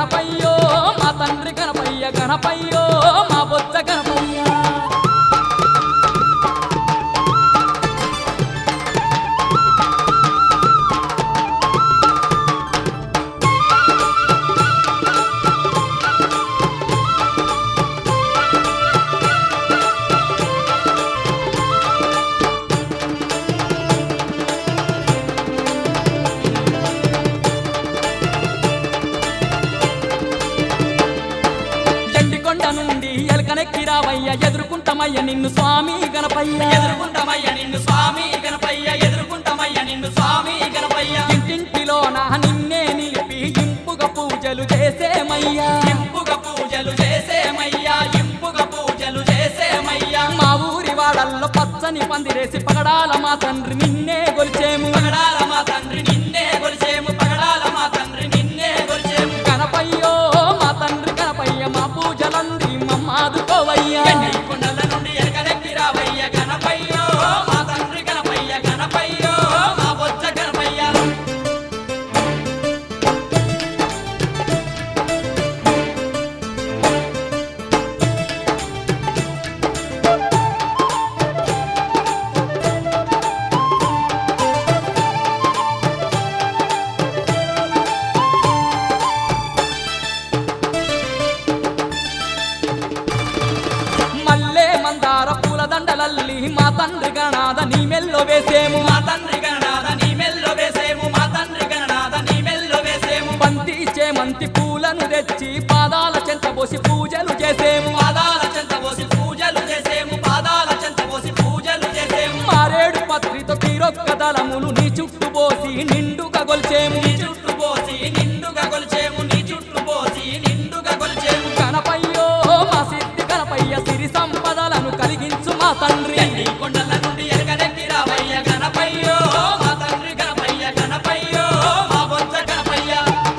గణపయ్యో మా తండ్రి గణపయ్య గణపయ్యో మా బొచ్చ గణపయ్య ఎండికొండ నుండి ఎలకనెక్కి రావయ్య ఎదుర్కొంటామయ్య నిన్ను స్వామి గణపయ్య ఎదుర్కొంటామయ్య నిన్ను స్వామి గణపయ్య ఎదుర్కొంటామయ్య నిన్ను స్వామి గణపయ్య ఇంటింటిలోన నిన్నే నిలిపి ఇంపుగా పూజలు చేసేమయ్యా ఇంపుగా పూజలు చేసేమయ్యా ఇంపుగా పూజలు చేసేమయ్యా మా ఊరి వాడల్లో పచ్చని పందిరేసి పగడాల మా తండ్రి నిన్నే గొలిచేము పగడాల మా తండ్రి నిన్నే కొలిచేము పగడాల మా తండ్రి నిన్నే కొలిచేము గణపయ్యో మా తండ్రి గణపయ్య మా పూజలంది మమ్మాదుకోవయ్యా ఎండి కొండల నుండి ఎరకనెక్కి రావయ్య గణపయ్యో మా తండ్రి గణపయ్య గణపయ్యో మా బొచ్చ గణపయ్య మల్లె మందార పూల దండలల్లి మా తండ్రి గణాద నీ మెల్లో వేసేము మా తండ్రి గణనాథ నీ మెల్లో వేసేము మా తండ్రి గణనాథ నీ మెల్లో వేసేము బంతి చేమంతి పూలను తెచ్చి పాదాల చెంత పోసి పూజలు చేసేము పాదాల చెంత పోసి పూజలు చేసేము పాదాల చెంత పోసి పూజలు చేసేము మారేడు పత్రితో తీరొక్క దళములు నీ చుట్టూ పోసి నిండుగా గొల్చేము నీ చుట్టూ పోసి నిండుగా కొలిచేము నీ చుట్టూ పోసి నిండుగా కొలిచేము గణపయ్యో మా సిద్ధి గణపయ్య సిరి సంపదలను కలిగించు మా తండ్రి ఎండి కొండల నుండి ఎరగనెక్కి రావయ్య గణపయ్యో మా తండ్రి గణపయ్య గణపయ్యో మా బొచ్చ గణపయ్య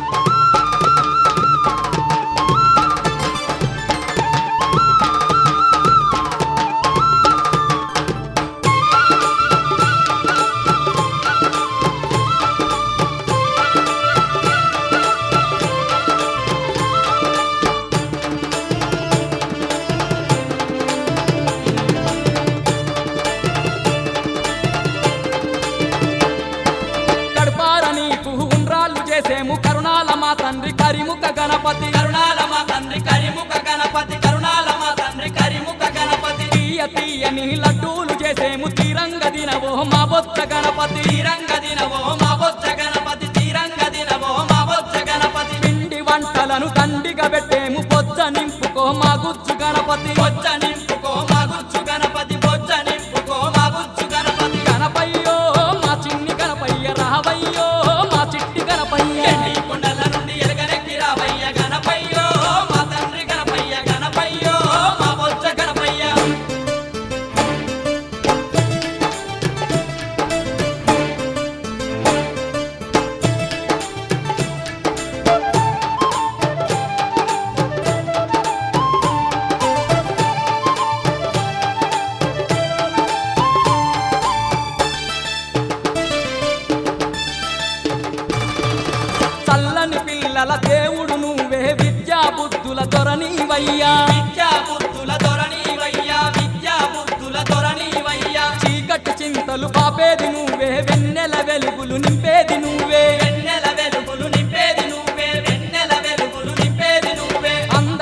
కడుపార నీకు ఉండ్రాళ్ళు చేసేము కరుణాల మా తండ్రి కరిముఖ గణపతి కరుణాల మా తండ్రి కరిముఖ గణపతి కరుణాల మా తండ్రి కరిముఖ గణపతి తీయ తీయని లడ్డూలు చేసేము తీరంగ దినవో మా బొత్త గణపతి తీరంగ దినవో మా బొచ్చ గణపతి తీరంగ దినవో మా బొచ్చ గణపతి పిండి వంటలను తండిగా పెట్టేము బొచ్చ నింపుకో మా గుజ్జు గణపతి బొచ్చ నింపుకో మా గుచ్చు గణపతి బొచ్చ నింపుకో మా గుచ్చు గణపతి గణపయ్యో మా చిన్ని గణపయ్య రావయ్యో మా చిట్టి గణపయ్య ఎండి కొండల నుండి ఎరగనెక్కి రావయ్య గణపయ్యో మా తండ్రి గణపయ్య గణపయ్యో మా బొచ్చ గణపయ్య చల్లని పిల్లల దేవుడు నువ్వే విద్యా బుద్ధుల దొరనీవయ్యా విద్యా బుద్ధుల దొరనీవయ్యా విద్యా బుద్ధుల దొరనీవయ్యా చీకటి చింతలు పాపేది నువ్వే వెన్నెల వెలుగులు నింపేది నువ్వే వెన్నెల వెలుగులు నింపేది నువ్వే వెన్నెల వెలుగులు నింపేది నువ్వే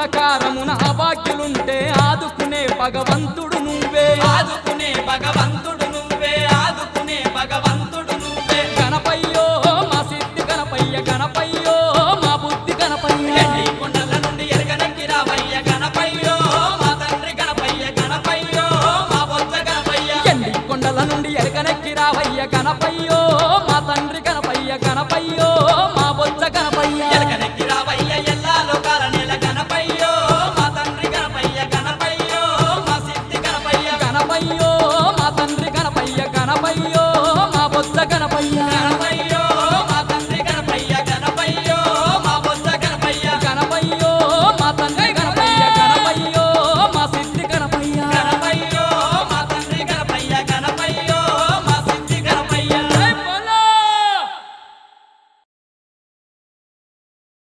అంధకారమున అభాగ్యులుంటే ఆదుకునే భగవంతుడు నువ్వే ఆదుకునే భగవంతుడు